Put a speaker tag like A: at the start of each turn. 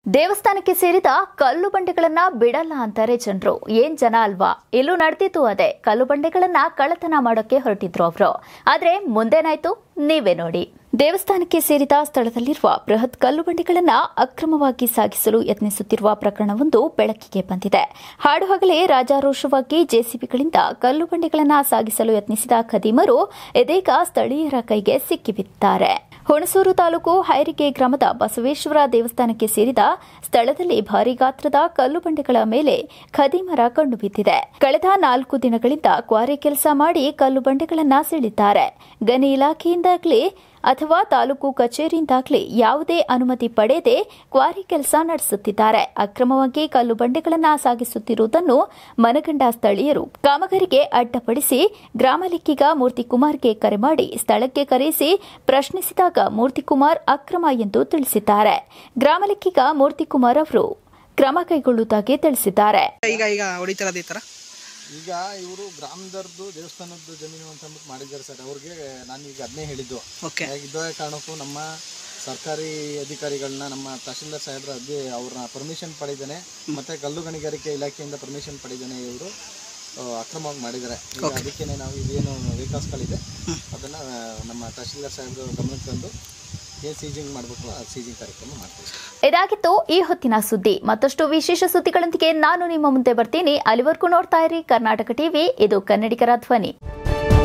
A: ದೇವಸ್ಥಾನಕ್ಕೆ ಸೇರಿದ ಕಲ್ಲು ಬಂಡೆಗಳನ್ನ ಬಿಡಲ್ಲ ಅಂತಾರೆ ಜನರು ಏನ್ ಜನ ಅಲ್ವಾ ಇಲ್ಲೂ ನಡೆದಿತ್ತು ಅದೇ ಕಲ್ಲು ಬಂಡೆಗಳನ್ನ ಕಳ್ಳತನ ಮಾಡೋಕೆ ಹೊರಟಿದ್ರು ಅವರು ಆದ್ರೆ ಮುಂದೇನಾಯ್ತು ನೀವೇ ನೋಡಿ ದೇವಸ್ಥಾನಕ್ಕೆ ಸೇರಿದ ಸ್ಥಳದಲ್ಲಿರುವ ಬೃಹತ್ ಕಲ್ಲು ಬಂಡೆಗಳನ್ನ ಅಕ್ರಮವಾಗಿ ಸಾಗಿಸಲು ಯತ್ನಿಸುತ್ತಿರುವ ಪ್ರಕರಣವೊಂದು ಬೆಳಕಿಗೆ ಬಂದಿದೆ ಹಾಡುಹಗಲೇ ರಾಜಾರೋಷವಾಗಿ ಜೆಸಿಬಿಗಳಿಂದ ಕಲ್ಲು ಬಂಡೆಗಳನ್ನ ಸಾಗಿಸಲು ಯತ್ನಿಸಿದ ಖದೀಮರು ಇದೀಗ ಸ್ಥಳೀಯರ ಕೈಗೆ ಸಿಕ್ಕಿಬಿದ್ದಾರೆ ಹುಣಸೂರು ತಾಲೂಕು ಹೈರಿಗೆ ಗ್ರಾಮದ ಬಸವೇಶ್ವರ ದೇವಸ್ಥಾನಕ್ಕೆ ಸೇರಿದ ಸ್ಥಳದಲ್ಲಿ ಭಾರಿ ಗಾತ್ರದ ಕಲ್ಲು ಬಂಡೆಗಳ ಮೇಲೆ ಖದೀಮರ ಕಂಡುಬಿದ್ದಿದೆ ಕಳೆದ ನಾಲ್ಕು ದಿನಗಳಿಂದ ಕ್ವಾರಿ ಕೆಲಸ ಮಾಡಿ ಕಲ್ಲು ಬಂಡೆಗಳನ್ನ ಸೆಳಿದ್ದಾರೆ ಗಣಿ ಇಲಾಖೆಯಿಂದಾಗಲಿ ಅಥವಾ ತಾಲೂಕು ಕಚೇರಿಯಿಂದಾಗಲಿ ಯಾವುದೇ ಅನುಮತಿ ಪಡೆದೇ ಕ್ವಾರಿ ಕೆಲಸ ನಡೆಸುತ್ತಿದ್ದಾರೆ ಅಕ್ರಮವಾಗಿ ಕಲ್ಲು ಬಂಡೆಗಳನ್ನ ಸಾಗಿಸುತ್ತಿರುವುದನ್ನು ಮನಗಂಡ ಸ್ಥಳೀಯರು ಕಾಮಗಾರಿಗೆ ಅಡ್ಡಪಡಿಸಿ ಗ್ರಾಮ ಲೆಕ್ಕಿಗ ಮೂರ್ತಿಕುಮಾರ್ಗೆ ಕರೆ ಮಾಡಿ ಸ್ಥಳಕ್ಕೆ ಕರೆಸಿ ಪ್ರಶ್ನಿಸಿದಾಗ ಮೂರ್ತಿಕುಮಾರ್ ಅಕ್ರಮ ಎಂದು ತಿಳಿಸಿದ್ದಾರೆ ಗ್ರಾಮ ಲೆಕ್ಕಿಗ ಮೂರ್ತಿಕುಮಾರ್ ಅವರು ಕ್ರಮ ಕೈಗೊಳ್ಳುವುದಾಗಿ ತಿಳಿಸಿದ್ದಾರೆ
B: ಈಗ ಈಗ ಹೊಡಿತಿರೋದು ಈ ಥರ
C: ಈಗ ಇವರು ಗ್ರಾಮದವ್ರದ್ದು ದೇವಸ್ಥಾನದ್ದು ಜಮೀನು ಅಂತ ಅಂದ್ಬಿಟ್ಟು ಮಾಡಿದ್ದಾರೆ ಸರ್ ಅವ್ರಿಗೆ ನಾನು ಈಗ ಅದನ್ನೇ ಹೇಳಿದ್ದು
B: ಓಕೆ
C: ಇದ್ದ ಕಾರಣಕ್ಕೂ ನಮ್ಮ ಸರ್ಕಾರಿ ಅಧಿಕಾರಿಗಳನ್ನ ನಮ್ಮ ತಹಶೀಲ್ದಾರ್ ಸಾಹೇಬ್ರ ಅದೇ ಅವ್ರನ್ನ ಪರ್ಮಿಷನ್ ಪಡೆದೇನೆ ಮತ್ತೆ ಕಲ್ಲು ಗಣಿಗಾರಿಕೆ ಇಲಾಖೆಯಿಂದ ಪರ್ಮಿಷನ್ ಪಡೆದೇನೆ ಇವರು ಅಕ್ರಮವಾಗಿ ಮಾಡಿದ್ದಾರೆ ಈಗ ಅದಕ್ಕೇನೆ ನಾವು ಇದೇನು ವೆಹಿಕಲ್ಸ್ಗಳಿದೆ ಅದನ್ನ ಆ, ನಮ್ಮ ತಹಶೀಲ್ದಾರ್ ಸಾಹೇಬ್ರ ಗಮನಕ್ಕೆ ತಂದು ಏನು ಸೀಜಿಂಗ್ ಮಾಡಬೇಕು ಆ ಸೀಜಿಂಗ್ ಕಾರ್ಯಕ್ರಮ ಮಾಡ್ತೀವಿ
A: ಇದಾಗಿತ್ತು ಈ ಹೊತ್ತಿನ ಸುದ್ದಿ ಮತ್ತಷ್ಟು ವಿಶೇಷ ಸುದ್ದಿಗಳೊಂದಿಗೆ ನಾನು ನಿಮ್ಮ ಮುಂದೆ ಬರ್ತೀನಿ ಅಲ್ಲಿವರೆಗೂ ನೋಡ್ತಾ ಇರಿ ಕರ್ನಾಟಕ ಟಿವಿ ಇದು ಕನ್ನಡಿಗರ ಧ್ವನಿ